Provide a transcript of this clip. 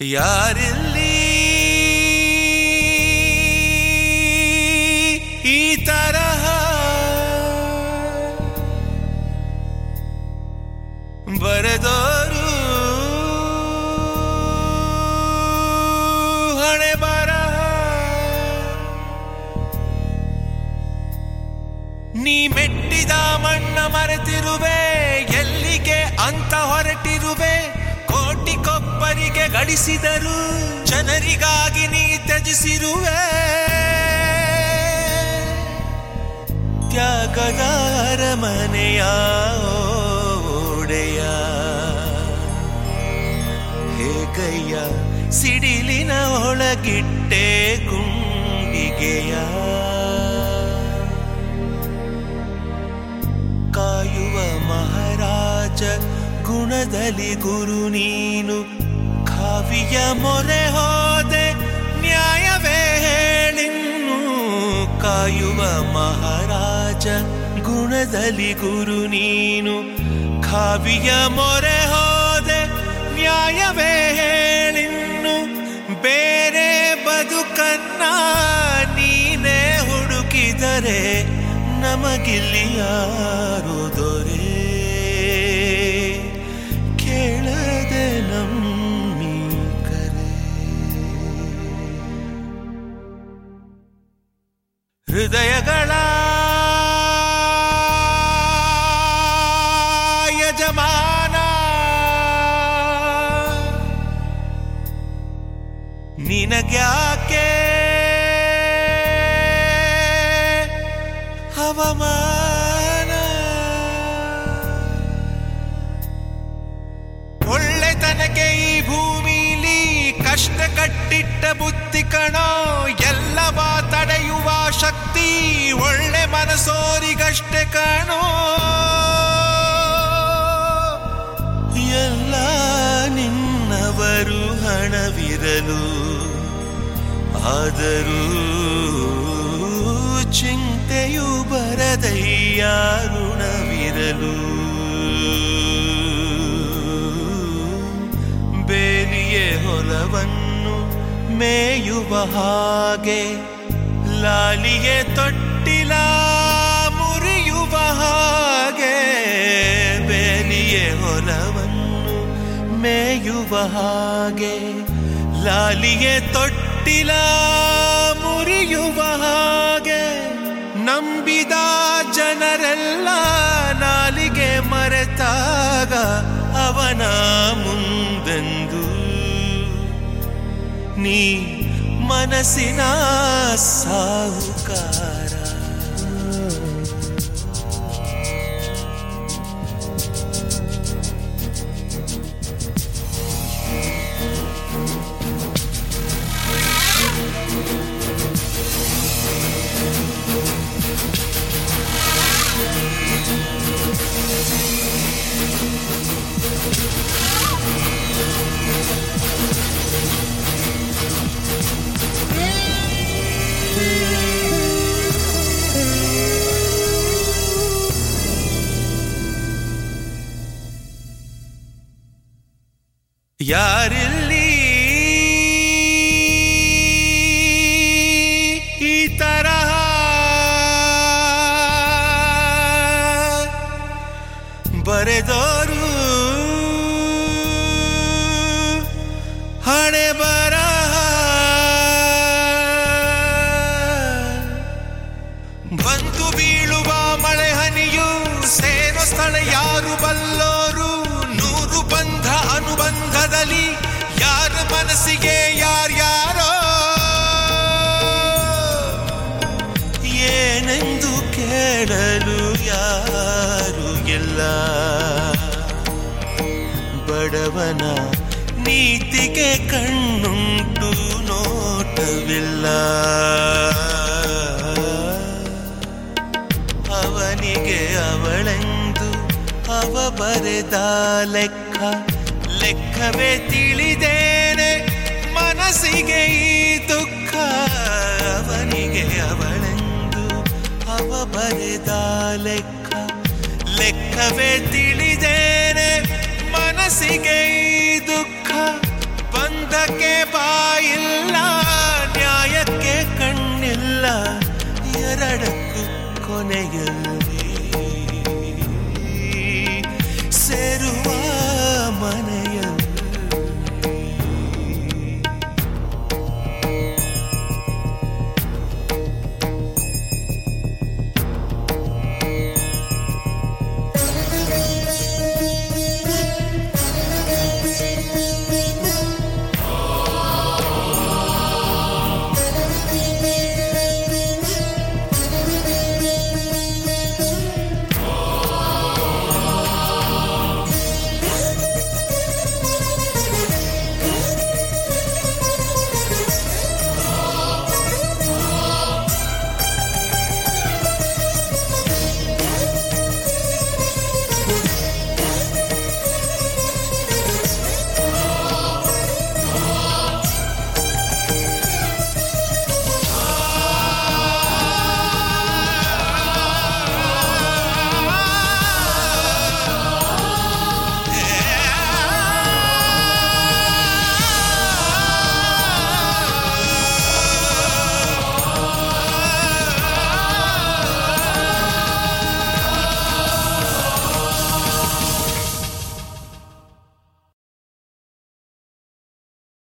ಯಾರಿಲ್ಲಿ ಈ ತರಹ ಬರೆದೋರು ಹಣೆ ಬರಹ ನೀ ಮೆಟ್ಟಿದ ಮಣ್ಣ ಮರೆತಿರುವೆ ಎಲ್ಲಿಗೆ ಅಂತ ಹೊರಟಿರುವೆ ಕೋಟಿ ಕೊಬ್ಬರಿಗೆ ಗಳಿಸಿದರು ಜನರಿಗಾಗಿ ನೀ ತ್ಯಜಿಸಿರುವೆ ತ್ಯಾಗದಾರ ಮನೆಯ ಓಡೆಯ ಹೇಗಯ್ಯ ಸಿಡಿಲಿನ ಒಳಗಿಟ್ಟೆ ಗುಂಡಿಗೆಯ ಕಾಯುವ ಮಹಾರಾಜ ಗುಣದಲ್ಲಿ ಗುರು ನೀನು ಕಾವಿಯ ಮೊರೆ ಹೋದೆ ನ್ಯಾಯವೇ ಹೇಳಿನ್ನು ಕಾಯುವ ಮಹಾರಾಜ ಗುಣದಲ್ಲಿ ಗುರು ನೀನು ಕಾವಿಯ ಮೊರೆ ಹೋದೆ ನ್ಯಾಯವೇ ಹೇಳಿನ್ನು ಬೇರೆ ಬದುಕನ್ನ ನೀನೇ ಹುಡುಕಿದರೆ ನಮಗಿಲ್ಲಿ ಯಾರು ದೊರೆ ಕೇಳದೆ ನಮ್ಮಿ ಕರೆ ಹೃದಯಗಳ ಯಜಮಾನ ನಿನಗ್ಯಾಕೆ ಹವಾಮಾನ ಒಳ್ಳೆತನಕ್ಕೆ ಈ ಭೂಮಿಲಿ ಕಷ್ಟ ಕಟ್ಟಿಟ್ಟ ಬುದ್ಧಿ ಕಣೋ ಎಲ್ಲವ ತಡೆಯುವ ಶಕ್ತಿ ಒಳ್ಳೆ ಮನಸೋರಿಗಷ್ಟೇ ಕಾಣೋ ಎಲ್ಲ ನಿನ್ನವರು ಹಣವಿರಲು ಆದರೂ ಚಿಂತೆಯು ಬರದಯ್ಯ ಋಣವಿರಲು ಬೇಲಿಯೇ ಹೊಲವನ್ನು ಮೇಯುವ ಹಾಗೆ ಲಾಲಿಗೆ ತೊಟ್ಟಿಲ ಮುರಿಯುವ ಹಾಗೆ ಬೇಲಿಯೇ ಹೊಲವನ್ನು ಮೇಯುವ ಹಾಗೆ ಲಾಲಿಗೆ ತೊಟ್ಟಿಲ ಮುರಿಯುವ ಹಾಗೆ ನಂಬಿದ ಜನರೆಲ್ಲ ನಾಲಿಗೆ ಮರೆತಾಗ ಅವನ ಮುಂದೆಂದು ನೀ ಮನಸ್ಸಿನ ಸಾಹುಕಾರ ಯಾರಿಲ್ಲಿ ಈ ತರಹ ಬರೆದೋರು ಹಣೆ ಬರಹ ಬಂದು ಬೀಳುವ ಮಳೆ ಹನಿಯು ಸೇರೋ ಸ್ಥಳ ಯಾರು ಬಲ್ಲೋರು ನೂರು ಬಂಧ ಅನುಬಂಧದಲ್ಲಿ ಯಾರ ಮನಸ್ಸಿಗೆ ಯಾರ್ಯಾರೋ ಏನೆಂದು ಕೇಳಲು ಯಾರು ಇಲ್ಲ ಬಡವನ ನೀತಿಗೆ ಕಣ್ಣುಂಟು ನೋಟವಿಲ್ಲ ಅವನಿಗೆ ಅವಳೆಂದು ಅವ ಬರೆದ ಲೆಕ್ಕ ಲೆಕ್ಕವೇ ತಿಳಿದೇನೆ ಮನಸ್ಸಿಗೆ ಈ ದುಃಖ ಅವನಿಗೆ ಅವಳೆಂದು ಅವ ಬರೆದ ಲೆಕ್ಕ ಲೆಕ್ಕವೇ ತಿಳಿದೇನೆ ಮನಸ್ಸಿಗೆ ಈ ದುಃಖ ಬಂದ ಸ್ವಾರ್ಥಕ್ಕೆ ಬಾಯಿಲ್ಲ ನ್ಯಾಯಕ್ಕೆ ಕಣ್ಣಿಲ್ಲ ಎರಡಕ್ಕೂ ಕೊನೆಯಲ್ಲ